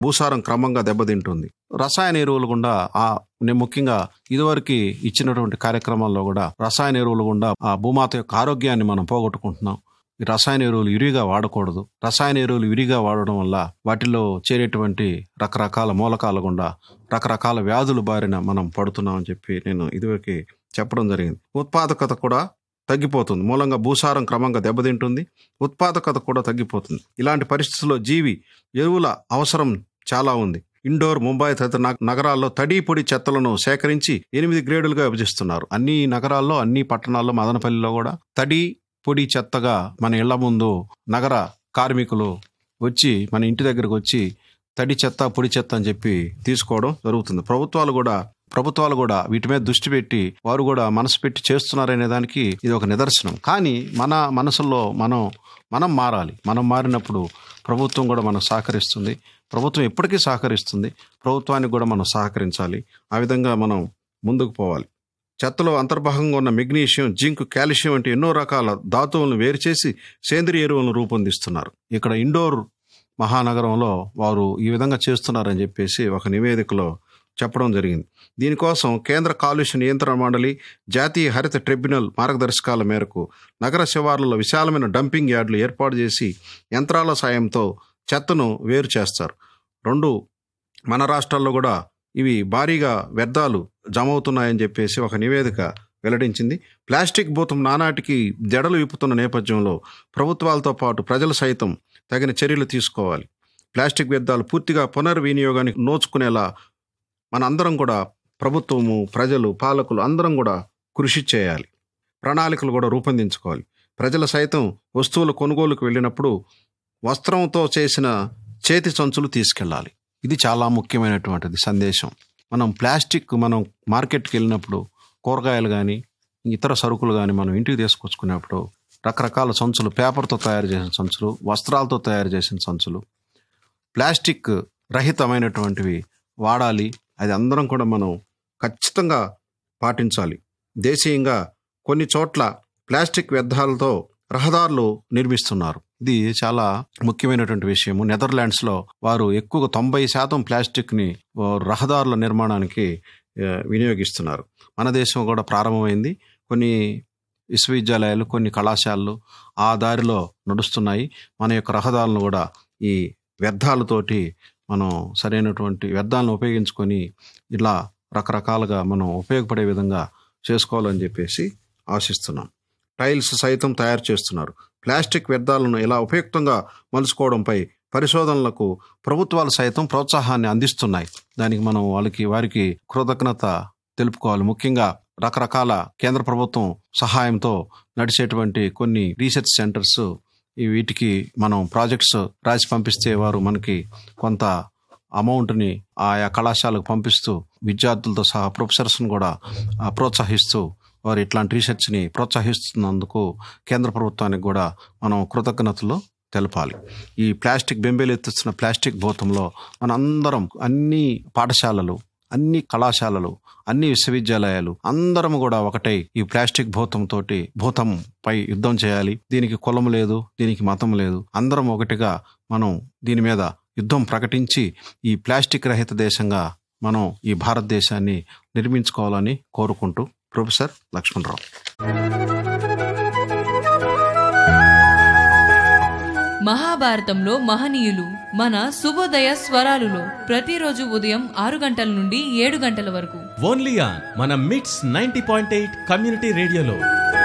భూసారం క్రమంగా దెబ్బతింటుంది రసాయన ఎరువులు గుండా ఆ నేను ముఖ్యంగా ఇదివరకు ఇచ్చినటువంటి కార్యక్రమాల్లో కూడా రసాయన ఎరువులు గుండా ఆ భూమాత యొక్క ఆరోగ్యాన్ని మనం పోగొట్టుకుంటున్నాం ఈ రసాయన ఎరువులు విరిగా వాడకూడదు రసాయన ఎరువులు విరిగా వాడడం వల్ల వాటిలో చేరేటువంటి రకరకాల మూలకాల గుండా రకరకాల వ్యాధుల బారిన మనం పడుతున్నామని చెప్పి నేను ఇదివరకు చెప్పడం జరిగింది ఉత్పాదకత కూడా తగ్గిపోతుంది మూలంగా భూసారం క్రమంగా దెబ్బతింటుంది ఉత్పాదకత కూడా తగ్గిపోతుంది ఇలాంటి పరిస్థితుల్లో జీవి ఎరువుల అవసరం చాలా ఉంది ఇండోర్ ముంబై తదితర నగ- నగరాల్లో తడి పొడి చెత్తలను సేకరించి ఎనిమిది గ్రేడులుగా విభజిస్తున్నారు అన్ని నగరాల్లో అన్ని పట్టణాల్లో మదనపల్లిలో కూడా తడి పొడి చెత్తగా మన ఇళ్ల ముందు నగర కార్మికులు వచ్చి మన ఇంటి దగ్గరకు వచ్చి తడి చెత్త పొడి చెత్త అని చెప్పి తీసుకోవడం జరుగుతుంది ప్రభుత్వాలు కూడా ప్రభుత్వాలు కూడా వీటి మీద దృష్టి పెట్టి వారు కూడా మనసు పెట్టి చేస్తున్నారనే దానికి ఇది ఒక నిదర్శనం కానీ మన మనసులో మనం మనం మారాలి మనం మారినప్పుడు ప్రభుత్వం కూడా మనకు సహకరిస్తుంది ప్రభుత్వం ఎప్పటికీ సహకరిస్తుంది ప్రభుత్వానికి కూడా మనం సహకరించాలి ఆ విధంగా మనం ముందుకు పోవాలి చెత్తలో అంతర్భాగంగా ఉన్న మెగ్నీషియం జింక్ కాల్షియం వంటి ఎన్నో రకాల ధాతువులను వేరు చేసి సేంద్రియ ఎరువులను రూపొందిస్తున్నారు ఇక్కడ ఇండోర్ మహానగరంలో వారు ఈ విధంగా చేస్తున్నారని చెప్పేసి ఒక నివేదికలో చెప్పడం జరిగింది దీనికోసం కేంద్ర కాలుష్య నియంత్రణ మండలి జాతీయ హరిత ట్రిబ్యునల్ మార్గదర్శకాల మేరకు నగర శివార్లలో విశాలమైన డంపింగ్ యార్డులు ఏర్పాటు చేసి యంత్రాల సాయంతో చెత్తను వేరు చేస్తారు రెండు మన రాష్ట్రాల్లో కూడా ఇవి భారీగా వ్యర్థాలు జమ అవుతున్నాయని చెప్పేసి ఒక నివేదిక వెల్లడించింది ప్లాస్టిక్ భూతం నానాటికి జడలు విప్పుతున్న నేపథ్యంలో ప్రభుత్వాలతో పాటు ప్రజలు సైతం తగిన చర్యలు తీసుకోవాలి ప్లాస్టిక్ వ్యర్థాలు పూర్తిగా పునర్వినియోగానికి నోచుకునేలా మనందరం కూడా ప్రభుత్వము ప్రజలు పాలకులు అందరం కూడా కృషి చేయాలి ప్రణాళికలు కూడా రూపొందించుకోవాలి ప్రజలు సైతం వస్తువుల కొనుగోలుకు వెళ్ళినప్పుడు వస్త్రంతో చేసిన చేతి సంచులు తీసుకెళ్ళాలి ఇది చాలా ముఖ్యమైనటువంటిది సందేశం మనం ప్లాస్టిక్ మనం మార్కెట్కి వెళ్ళినప్పుడు కూరగాయలు కానీ ఇతర సరుకులు కానీ మనం ఇంటికి తీసుకొచ్చుకునేప్పుడు రకరకాల సంచులు పేపర్తో తయారు చేసిన సంచులు వస్త్రాలతో తయారు చేసిన సంచులు ప్లాస్టిక్ రహితమైనటువంటివి వాడాలి అది అందరం కూడా మనం ఖచ్చితంగా పాటించాలి దేశీయంగా కొన్ని చోట్ల ప్లాస్టిక్ వ్యర్థాలతో రహదారులు నిర్మిస్తున్నారు ఇది చాలా ముఖ్యమైనటువంటి విషయము నెదర్లాండ్స్లో వారు ఎక్కువగా తొంభై శాతం ప్లాస్టిక్ని ఆ, రహదారుల నిర్మాణానికి ఆ, వినియోగిస్తున్నారు మన దేశం కూడా ప్రారంభమైంది కొన్ని విశ్వవిద్యాలయాలు కొన్ని కళాశాలలు ఆ దారిలో నడుస్తున్నాయి మన యొక్క రహదారులను కూడా ఈ వ్యర్థాలతోటి మనం సరైనటువంటి వ్యర్థాలను ఉపయోగించుకొని ఇలా రకరకాలుగా మనం ఉపయోగపడే విధంగా చేసుకోవాలని చెప్పేసి ఆశిస్తున్నాం టైల్స్ సైతం తయారు చేస్తున్నారు ప్లాస్టిక్ వ్యర్థాలను ఇలా ఉపయుక్తంగా మలుచుకోవడంపై పరిశోధనలకు ప్రభుత్వాలు సైతం ప్రోత్సాహాన్ని అందిస్తున్నాయి దానికి మనం వాళ్ళకి వారికి కృతజ్ఞత తెలుపుకోవాలి ముఖ్యంగా రకరకాల కేంద్ర ప్రభుత్వం సహాయంతో నడిచేటువంటి కొన్ని రీసెర్చ్ సెంటర్స్ ఈ వీటికి మనం ప్రాజెక్ట్స్ రాసి పంపిస్తే వారు మనకి కొంత అమౌంట్ని ఆయా కళాశాలకు పంపిస్తూ విద్యార్థులతో సహా ప్రొఫెసర్స్ని కూడా ఆ, ప్రోత్సహిస్తూ వారు ఇట్లాంటి రీసెర్చ్ని ప్రోత్సహిస్తున్నందుకు కేంద్ర ప్రభుత్వానికి కూడా మనం కృతజ్ఞతలు తెలపాలి ఈ ప్లాస్టిక్ బెంబేలు ఎత్తిస్తున్న ప్లాస్టిక్ భూతంలో మనందరం అన్ని పాఠశాలలు అన్ని కళాశాలలు అన్ని విశ్వవిద్యాలయాలు అందరం కూడా ఒకటై ఈ ప్లాస్టిక్ భూతం తోటి భూతం పై యుద్ధం చేయాలి దీనికి కులం లేదు దీనికి మతం లేదు అందరం ఒకటిగా మనం దీని మీద యుద్ధం ప్రకటించి ఈ ప్లాస్టిక్ రహిత దేశంగా మనం ఈ భారతదేశాన్ని నిర్మించుకోవాలని కోరుకుంటూ ప్రొఫెసర్ లక్ష్మణరావు మహాభారతంలో మహనీయులు మన శుభోదయ స్వరాలులో ప్రతిరోజు ఉదయం ఆరు గంటల నుండి ఏడు గంటల వరకు ఓన్లీ ఆన్ మన మిట్స్ నైన్టీ పాయింట్ ఎయిట్ కమ్యూనిటీ రేడియోలో